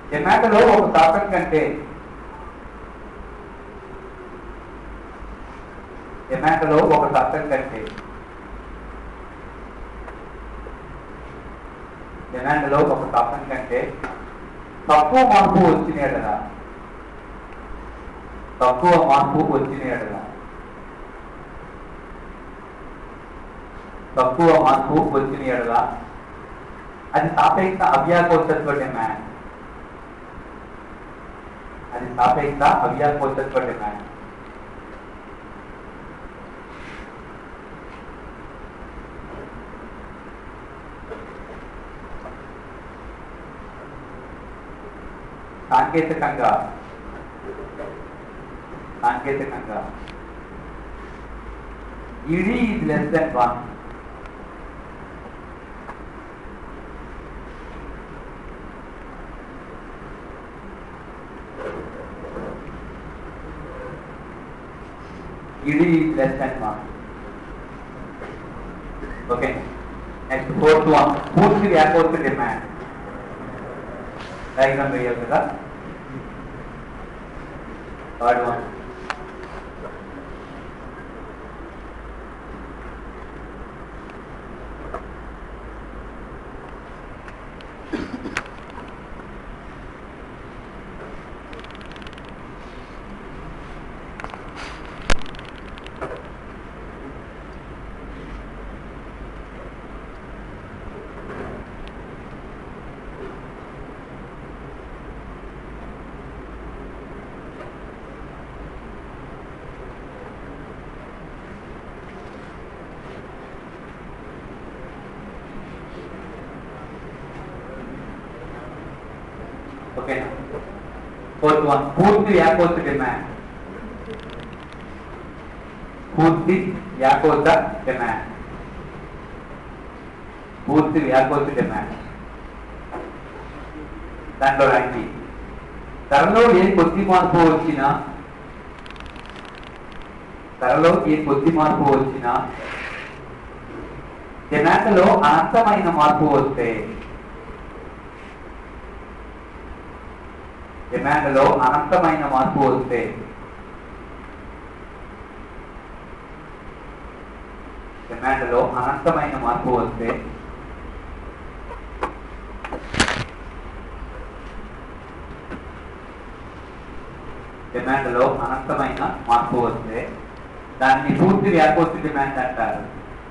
డిమాండ్లో ఒక శాతం కంటే డిమాండ్లో ఒక శాతం కంటే డిమాండ్లో ఒక శాతం కంటే తక్కువ మార్పు వచ్చిన ఎడల తక్కువ మార్పు వచ్చిన ఎడల తక్కువ మార్పు వచ్చిన ఎడల అది సాపేక్ష అవ్యాకోచత్వ డిమాండ్ అది సాపేక్ష అవ్యాకోచత్వ డిమాండ్ సాంకేతికంగా సాంకేతికంగా ED is less than one ED is less than one okay next fourth one పూర్తి వ్యాకోర్తి డిమాండ్ డయాగ్రామ్ వేయాలి కదా థర్డ్ వన్ ఓకేనా ఫోర్త్ వన్ పూర్తి వ్యాకోత డిమాండ్ పూర్తి వ్యాకోత డిమాండ్ పూర్తి వ్యాకోత డిమాండ్ దాంట్లో రండి ధరలో ఏ కొద్ది మార్పు వచ్చినా ధరలో ఏ కొద్ది మార్పు వచ్చినా డిమాండ్లో అనంతమైన మార్పు వస్తే డిమాండ్లో అనంతమైన మార్పు వస్తే డిమాండ్లో అనంతమైన మార్పు వస్తే డిమాండ్లో అనంతమైన మార్పు వస్తే దాన్ని పూర్తి వ్యాకోతి డిమాండ్ అంటారు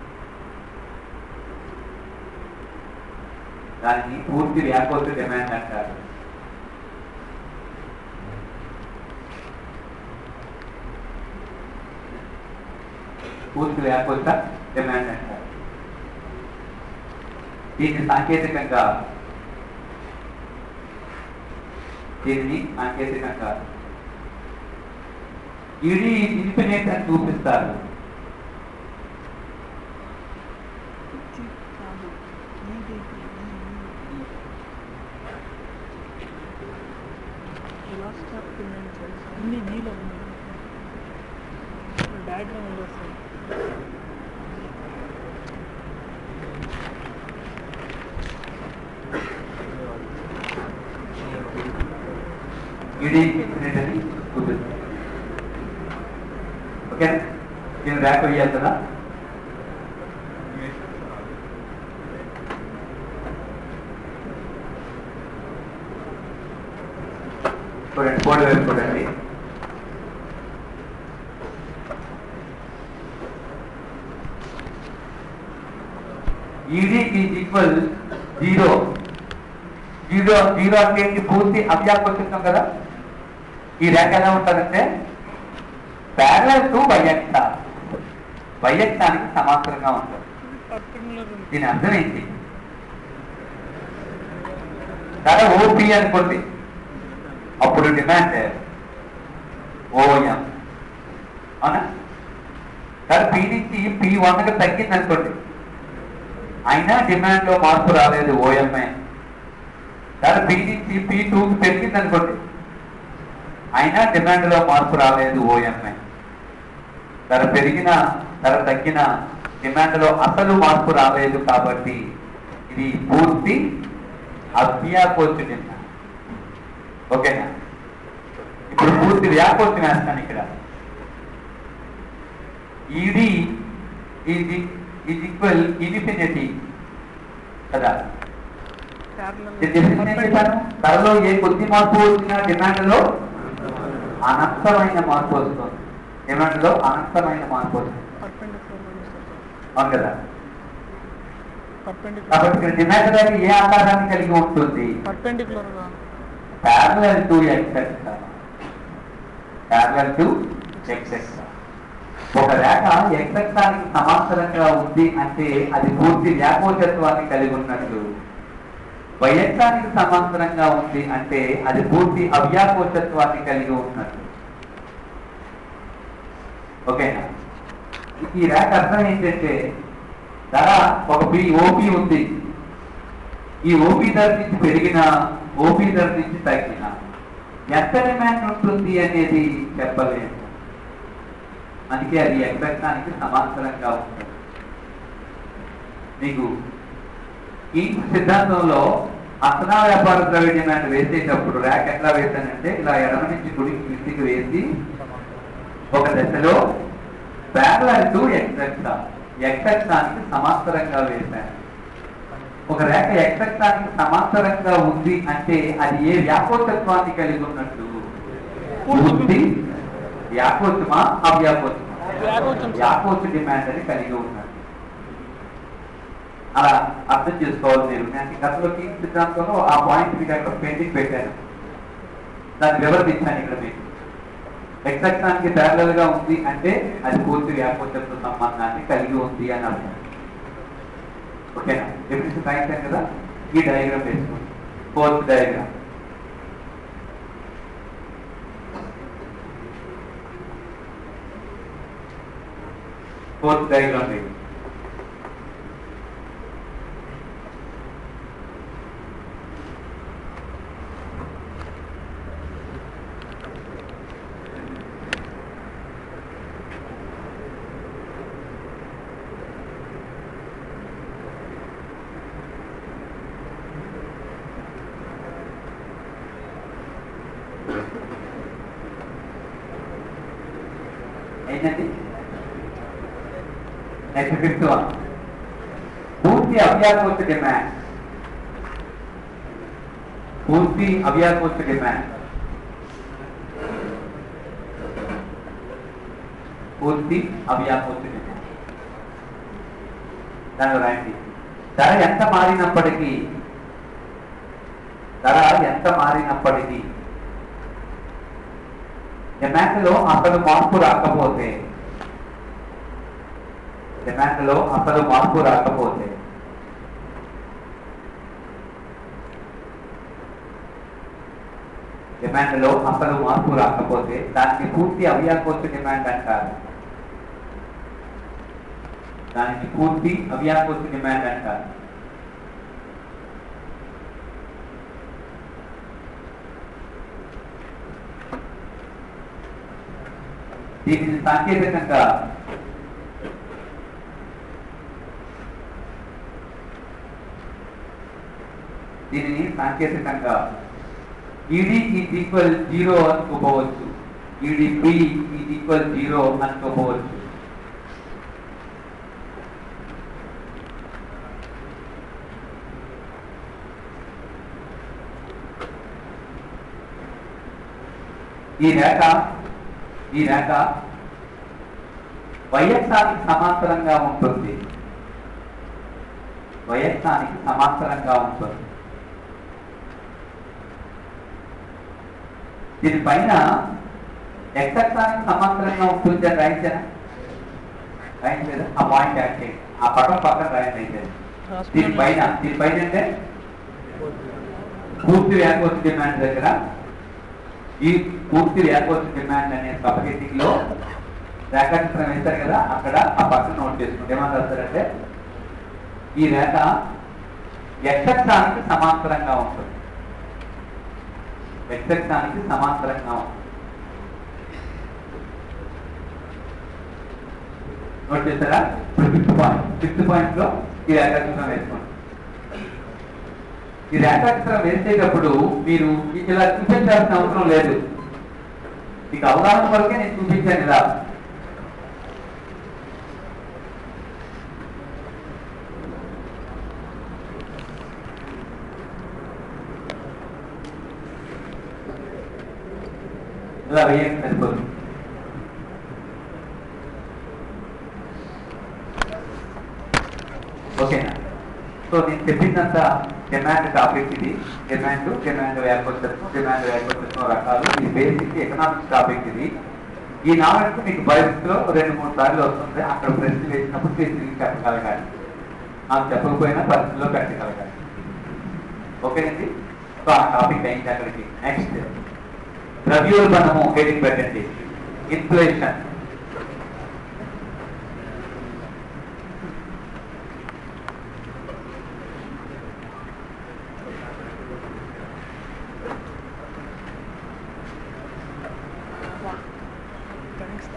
దాన్ని పూర్తి వ్యాకోతి డిమాండ్ అంటారు పూర్తి వ్యాకోత డిమాండ్ అంటారు దీన్ని సాంకేతికంగా దీన్ని సాంకేతికంగా ఇది ఇన్ఫినిట్ అని చూపిస్తారు లాస్ట్ అన్ని నీళ్ళు ఉన్నాయి డయాగ్రామ్ వస్తుంది ఇది ఇన్ఫినిట్ అని చూపిస్తారు ఓకే నేను ర్యాక్ వేయాలి కదా చూడండి బోర్డు వైపు చూడండి ED is equal zero zero zero అంటే ఏంటి? పూర్తి అవ్యాకొచ్చిస్తాం కదా ఈ ర్యాంక్ ఎలా ఉంటుందంటే ప్యారల్ టు వైఎక్ట వైఎక్టానికి సమాంతరంగా ఉంటుంది పర్టికులర్ దీని అర్థం ఏంటి సరే ఓపి అనుకోండి అప్పుడు డిమాండ్ ఓఎం అవునా సరే పి నుంచి పి వన్కి తగ్గింది అనుకోండి అయినా డిమాండ్ లో మార్పు రాలేదు ఓఎంఏ సరే పి నుంచి పి టూకి పెరిగింది అనుకోండి అయినా డిమాండ్ లో మార్పు రాలేదు ఓఎంఏ ధర పెరిగిన ధర తగ్గిన డిమాండ్ లో అసలు మార్పు రాలేదు కాబట్టి ఇది పూర్తి అవ్యాకోచ డిమాండ్ ఓకేనా ఇప్పుడు పూర్తి వ్యాకోచం వేస్తాను ఇక్కడ ఈడి ఈజ్ ఈజ్ ఈక్వల్ ఇన్ఫినిటీ కదా ఇది definition ఏం చెప్పాను ధరలో ఏ కొద్ది మార్పు వచ్చినా డిమాండ్ లో అనంతమైన మార్పు వస్తుంది డిమాండ్ లో అనంతమైన మార్పు వస్తుంది అవును కదా కాబట్టి ఇక్కడ డిమాండ్ అనేది ఏ ఆకారాన్ని కలిగి ఉంటుంది పర్పెండిక్యులర్ గా parallel to X axis parallel to X axis ఒక రేఖ ఎక్సెక్టానికి సమాంతరంగా ఉంది అంటే అది పూర్తి వ్యాకోచత్వాన్ని కలిగి ఉన్నట్లు వైయక్తానికి సమాంతరంగా ఉంది అంటే అది పూర్తి అవ్యాకోచత్వాన్ని కలిగి ఉన్నట్లు ఓకేనా ఈ రేఖ అర్థం ఏంటంటే ధర ఒక పి ఓపి ఉంది ఈ ఓపీ ధర నుంచి పెరిగిన ఓపీ ధర నుంచి తగ్గిన ఎంత డిమాండ్ ఉంటుంది అనేది చెప్పలేము అందుకే అది ఎగ్జాక్టానికి సమాంతరంగా ఉంటుంది మీకు ఈ సిద్ధాంతంలో అసనా వ్యాపార ద్రవ్య డిమాండ్ వేసేటప్పుడు ర్యాక్ ఎట్లా వేసానంటే ఇలా ఎడమ నుంచి కుడికి కిందికి వేసి ఒక దశలో ప్యారలల్ టు ఎగ్జాక్టా ఎగ్జాక్టానికి సమాంతరంగా వేశాను ఒక రేఖ ఎక్సెక్టానికి సమాంతరంగా ఉంది అంటే అది ఏ వ్యాకోచత్వాన్ని కలిగి ఉన్నట్టు పూర్తి వ్యాకోచమా అవ్యాకోచమా వ్యాకోచం. వ్యాకోచ డిమాండ్ అని కలిగి ఉన్నట్టు అలా అర్థం చేసుకోవాలి మీరు నేను గతంలో కీ సిద్ధాంతంలో ఆ పాయింట్ మీకు అక్కడ పెండింగ్ పెట్టాను దాన్ని వివరించాను ఇక్కడ మీకు ఎక్సెక్టానికి ప్యారలల్ గా ఉంది అంటే అది పూర్తి వ్యాకోచత్వ సంబంధాన్ని కలిగి ఉంది అని అర్థం ఓకేనా డెఫినేషన్ రాయించాను కదా ఈ డయాగ్రామ్ వేసుకోండి ఫోర్త్ డయాగ్రామ్ ఫోర్త్ డయాగ్రామ్ వేయండి ఏంటండి నెక్స్ట్ ఫిఫ్త్ వన్ పూర్తి అవ్యాకోచ డిమాండ్ పూర్తి అవ్యాకోచ డిమాండ్ పూర్తి అవ్యాకోచ డిమాండ్ దానిలో రాయండి ధర ఎంత మారినప్పటికీ ధర ఎంత మారినప్పటికీ డిమాండ్ లో అసలు మార్పు రాకపోతే డిమాండ్ లో అసలు మార్పు రాకపోతే డిమాండ్ లో అసలు మార్పు రాకపోతే దానికి పూర్తి అవ్యాకోచ డిమాండ్ అంటారు దానికి పూర్తి అవ్యాకోచ డిమాండ్ అంటారు దీనిని సాంకేతికంగా దీనిని సాంకేతికంగా ఈడీ ఈజ్ ఈక్వల్ జీరో అని చూపవచ్చు ఈడిపి ఈజ్ ఈక్వల్ జీరో అని చూపవచ్చు ఈ రేఖ ఈ రేఖ వైయక్తానికి సమాంతరంగా ఉంటుంది వైయక్తానికి సమాంతరంగా ఉంటుంది దీనిపైన ఎక్కత్తానికి సమాంతరంగా ఉంటుంది అని రాయించారా రాయించలేదు ఆ పాయింట్ యాడ్ చేయండి ఆ పటం పక్కన రాయండి అయితే దీనిపైన దీనిపైన అంటే పూర్తి వ్యాకోచ డిమాండ్ దగ్గర ఈ పూర్తి వ్యాకోచ డిమాండ్ అనే సబ్ హెడ్డింగ్ లో రేఖాచిత్రం వేస్తారు కదా అక్కడ ఆ పక్కన నోట్ చేసుకుంటే ఏమని రాస్తారంటే ఈ రేఖ ఎక్కత్తానికి సమాంతరంగా ఉంటుంది ఎక్కత్తానికి సమాంతరంగా ఉంటుంది నోట్ చేస్తారా ఇప్పుడు ఫిఫ్త్ పాయింట్ ఫిఫ్త్ పాయింట్ లో ఈ రేఖాచిత్రం వేసుకోండి ఈ రేఖాచిత్రం వేసేటప్పుడు మీరు ఇలా చూపించాల్సిన అవసరం లేదు మీకు అవగాహన వరకే నేను చూపించాను ఇలా ఇలా వేయండి సరిపోతుంది ఓకేనా సో నేను చెప్పిందంతా డిమాండ్ టాపిక్ ఇది డిమాండ్ డిమాండ్ వ్యాపకత్వం డిమాండ్ వ్యాపకత్వం రకాలు ఇది బేసిక్ ఎకనామిక్స్ టాపిక్ ఇది ఈ నావెల్కి మీకు భవిష్యత్తులో రెండు మూడు సార్లు వస్తుంది అక్కడ ప్రశ్న వేసినప్పుడు మీరు తిరిగి పెట్టగలగాలి నాకు చెప్పకపోయినా పరిస్థితిలో పెట్టగలగాలి ఓకేనండి సో ఆ టాపిక్ అయింది అక్కడికి నెక్స్ట్ ద్రవ్యోల్బణము హెడింగ్ పెట్టండి ఇన్ఫ్లేషన్ థ్యాంక్స్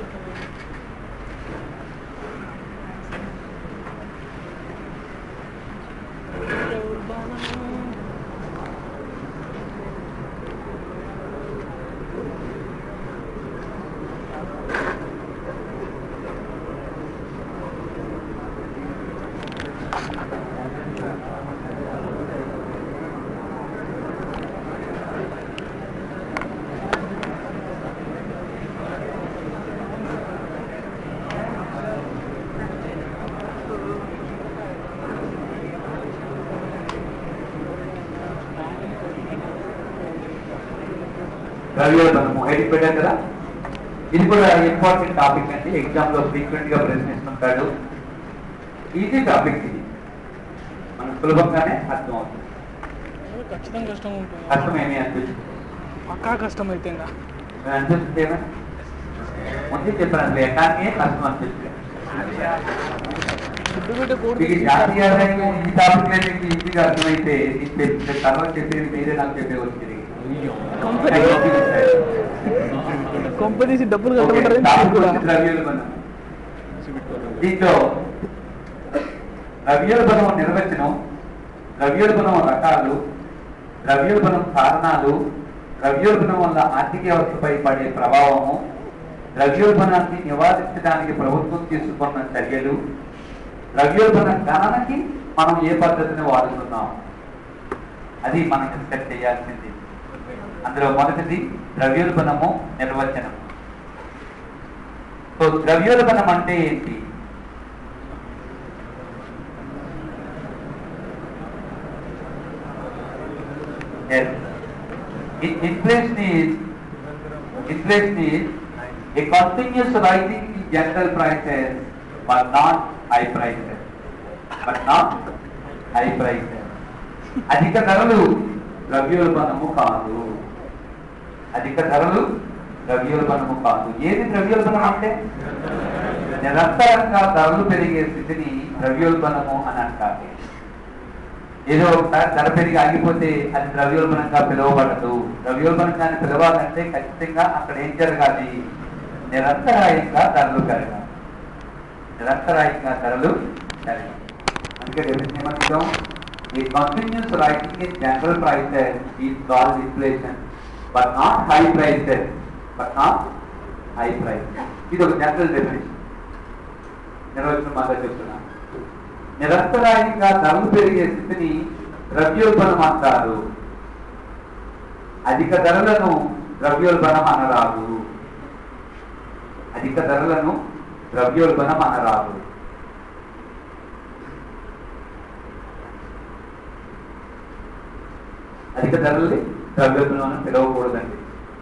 ద్రవ్యోల్బణము హెడింగ్ పెట్టారు కదా ఇది కూడా ఇంపార్టెంట్ టాపిక్ అండి ఎగ్జామ్ లో ఫ్రీక్వెంట్ గా ప్రశ్నిస్తుంటాడు ఈజీ టాపిక్ ఇది మనకు సులభంగానే అర్థం అవుతుంది ఖచ్చితంగా కష్టం ఉంటుంది కష్టం ఏమీ అనిపిస్తుంది పక్కా కష్టం అయితే ఇంకా అనిపిస్తుంది ఏమైనా ముందు చెప్పాను అసలు ఎకానమీ కష్టం అనిపిస్తుంది ఫుడ్ పెట్టే కోడ్ మీకు జాతీయ ఆదాయం ఈ టాపిక్ మీకు ఈజీగా అర్థమైతే నేను చెప్పిన తర్వాత చెప్పేది మీరే నాకు చెప్పే వచ్చింది కంపెనీ కొంప తీసి డబ్బులు కట్టమంటారు కూడా ద్రవ్యోల్బణం దీంట్లో ద్రవ్యోల్బణం నిర్వచనం ద్రవ్యోల్బణం రకాలు ద్రవ్యోల్బణం కారణాలు ద్రవ్యోల్బణం వల్ల ఆర్థిక వ్యవస్థపై పడే ప్రభావము ద్రవ్యోల్బణాన్ని నివారించడానికి ప్రభుత్వం తీసుకున్న చర్యలు ద్రవ్యోల్బణ గణనకి మనం ఏ పద్ధతిని వాడుతున్నాం అది మనం డిస్కస్ చేయాల్సింది అందులో మొదటిది ద్రవ్యోల్బణము నిర్వచనం సో ద్రవ్యోల్బణం అంటే ఏంటి Yes. In- Inflation is inflation is a continuous rising in general prices, but not high prices. But not high prices. అధిక ధరలు ద్రవ్యోల్బణము కాదు అధిక ధరలు ద్రవ్యోల్బణము కాదు ఏది ద్రవ్యోల్బణం అంటే నిరంతరంగా ధరలు పెరిగే స్థితిని ద్రవ్యోల్బణము అని అంటారు ఏదో ఒకసారి ధర పెరిగి ఆగిపోతే అది ద్రవ్యోల్బణంగా పిలువబడదు ద్రవ్యోల్బణంగానే పిలవాలంటే ఖచ్చితంగా అక్కడ ఏం జరగాలి నిరంతరాయంగా ధరలు పెరగాలి నిరంతరాయంగా ధరలు పెరగాలి అందుకే డెఫినేషన్ ఏమంటాం ఈ continuous rising in general prices is called inflation but not high prices but not high price ఇది ఒక జనరల్ డెఫినేషన్ నిర్వచనం మాత్రం చెప్తున్నాను నిరంతరాయంగా ధరలు పెరిగే స్థితిని ద్రవ్యోల్బణం అంటారు అధిక ధరలను ద్రవ్యోల్బణం అనరాదు అధిక ధరలను ద్రవ్యోల్బణం అనరాదు అధిక ధరల్ని ద్రవ్యోల్బణం అని పిలవకూడదండి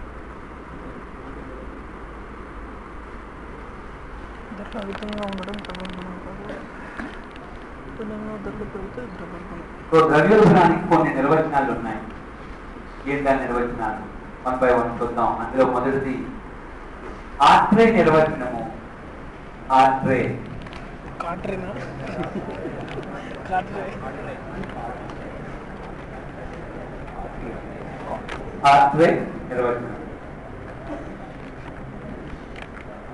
ధరలు అధికంగా ఉండడం ద్రవ్యోల్బణం కాదు విపణంలో ధరలు పెరిగితే ద్రవ్యోల్బణం సో ద్రవ్యోల్బణానికి కొన్ని నిర్వచనాలు ఉన్నాయి ఏంటా నిర్వచనాలు వన్ బై వన్ చూద్దాం అందులో మొదటిది ఆట్రే నిర్వచనము ఆట్రే కాట్రేనా కాట్రే ఆట్రే నిర్వచనం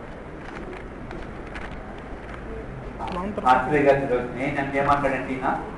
లాంగ్ ఆట్రే గారి నిర్వచనం ఏంటంటే ఏమంటాడంటే ఈయన